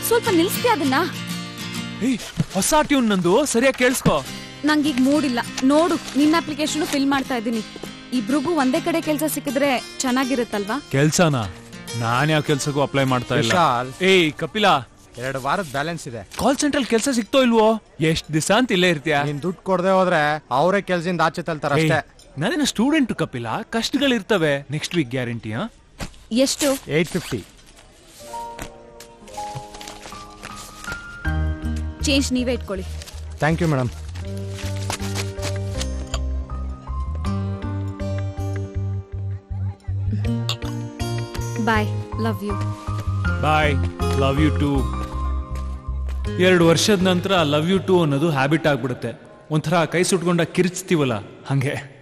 ಸ್ವಲ್ಪ ನಿಲ್ಸ್ತೀಯ ಅದನ್ನ ಏಯ್ ಹೊಸ ಟ್ಯೂನ್ ನಂದು ಸರಿಯಾಗಿ ಕೇಳಿಸ್ಕೋ ನಂಗೀಗ ಮೂಡಿಲ್ಲ ನೋಡು ನಿನ್ನ ಅಪ್ಲಿಕೇಶನ್ ಫಿಲ್ ಮಾಡ್ತಾ ಇದ್ದೀನಿ ಇಬ್ರಿಗೂ ಒಂದೇ ಕಡೆ ಕೆಲಸ ಸಿಕ್ಕಿದ್ರೆ ಚೆನ್ನಾಗಿರುತ್ತಲ್ವಾ ಕೆಲ್ಸನಾ ನಾನ್ ಯಾವ ಕೆಲ್ಸಕ್ಕೂ ಅಪ್ಲೈ ಮಾಡ್ತಾ ಇಲ್ಲ ವಿಶಾಲ್. ಏಯ್ ಕಪಿಲಾ ಎರಡು ವಾರದ ಬ್ಯಾಲೆನ್ಸ್ ಇದೆ ಕಾಲ್ ಸೆಂಟ್ರಲ್ ಕೆಲ್ಸ ಸಿಕ್ತೋ ಇಲ್ವೋ ಎಷ್ಟ್ ದಿವಸ ಅಂತ ಇಲ್ಲೇ ಇರ್ತೀಯ ನೀನ್ ದುಡ್ಡು ಕೊಡದೆ ಹೋದ್ರೆ ಅವರೇ ಕೆಲ್ಸದಿಂದ ಆಚೆ ತಲ್ತಾರ ಅಷ್ಟೇ ನಾನೇನು ಸ್ಟೂಡೆಂಟ್ ಕಪಿಲ ಕಷ್ಟಗಳಿರ್ತವೆ ನೆಕ್ಸ್ಟ್ ವೀಕ್ ಗ್ಯಾರಂಟಿ ಹಾ ಎಷ್ಟು ಏಟ್ ಫಿಫ್ಟಿ ಚೇಂಜ್ ನೀವೇ ಇಟ್ಕೊಳ್ಳಿ thank you madam bye love you bye love you too ಎರಡು ವರ್ಷದ ನಂತರ ಲವ್ ಯು ಟು ಅನ್ನೋದು ಹ್ಯಾಬಿಟ್ ಆಗ್ಬಿಡುತ್ತೆ ಒಂಥರ ಕೈ ಸುಟ್ಕೊಂಡ ಕಿರ್ಚ್ತೀವಲ್ಲ ಹಂಗೆ